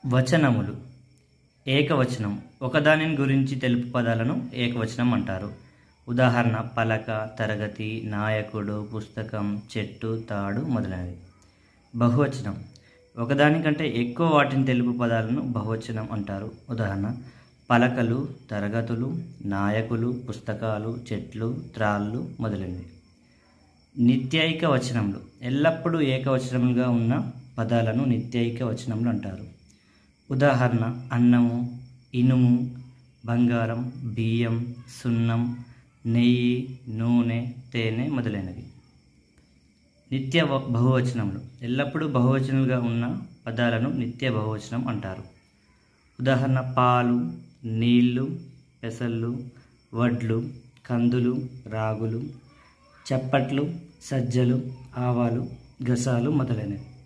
వచనములు ఏకవచనం ఒకదానిని గురించి తెలుపు పదాలను ఏకవచనం అంటారు ఉదాహరణ పలక తరగతి నాయకుడు పుస్తకం చెట్టు తాడు మొదలైనవి బహువచనం ఒకదానికంటే ఎక్కువ వాటిని తెలుపు పదాలను బహువచనం అంటారు ఉదాహరణ పలకలు తరగతులు నాయకులు పుస్తకాలు చెట్లు త్రాళ్ళు మొదలైనవి నిత్యైక వచనములు ఎల్లప్పుడూ ఏకవచనములుగా ఉన్న పదాలను నిత్యైక వచనములు అంటారు ఉదాహరణ అన్నము ఇనుము బంగారం బియ్యం సున్నం నెయ్యి నూనె తేనె మొదలైనవి నిత్య వ- బహువచనములు ఎల్లప్పుడూ బహువచనలుగా ఉన్న పదాలను నిత్య బహువచనం అంటారు ఉదాహరణ పాలు నీళ్ళు పెసళ్ళు వడ్లు కందులు రాగులు చప్పట్లు సజ్జలు ఆవాలు గసాలు మొదలైనవి